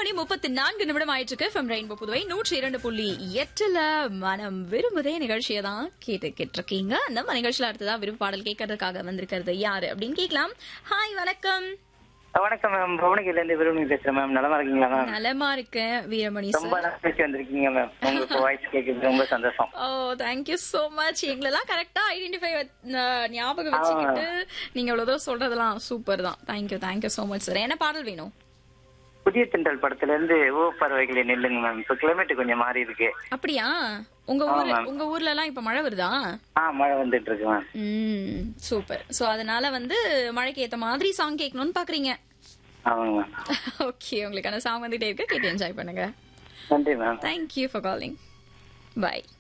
மணி முப்பத்தி நான்கு நிமிடம் ஆயிட்டு இருக்கு ஃப்ரம் ரெயின்போ புதுவை நூற்றி இரண்டு புள்ளி எட்டுல மனம் விரும்புதே நிகழ்ச்சியை தான் கேட்டுக்கிட்டு இருக்கீங்க நம்ம நிகழ்ச்சியில அடுத்ததான் விரும்ப பாடல் கேட்கறதுக்காக வந்திருக்கிறது யாரு அப்படின்னு கேட்கலாம் ஹாய் வணக்கம் வணக்கம் மேம் புவனகிரில இருந்து விரும்பி பேசுறேன் மேம் நலமா இருக்கீங்களா மேம் நலமா இருக்கேன் வீரமணி ரொம்ப சார் நாள் பேசி வந்திருக்கீங்க மேம் உங்களுக்கு வாய்ஸ் கேட்குறது ரொம்ப சந்தோஷம் ஓ தேங்க்யூ சோ மச் எங்களெல்லாம் கரெக்டா ஐடென்டிஃபை ஞாபகம் வச்சுக்கிட்டு நீங்க இவ்வளவு தூரம் சொல்றதெல்லாம் சூப்பர் தான் thank you thank you so much sir என்ன பாடல் வேணும் புதிய திண்டல் படத்துல இருந்து ஓ பறவைகளை நில்லுங்க மேம் இப்ப கிளைமேட் கொஞ்சம் மாறி இருக்கு அப்படியா உங்க ஊர்ல ஆமா. உங்க ஊர்ல எல்லாம் இப்ப மழை வருதா ஆ மழை வந்துட்டு இருக்கு மேம் ம் சூப்பர் சோ அதனால வந்து மழைக்கு ஏத்த மாதிரி சாங் கேட்கணும்னு பாக்குறீங்க ஆமாங்க மேம் ஓகே உங்களுக்கான சாங் வந்துட்டே இருக்கு கேட்டு என்ஜாய் பண்ணுங்க நன்றி ma'am thank you for calling by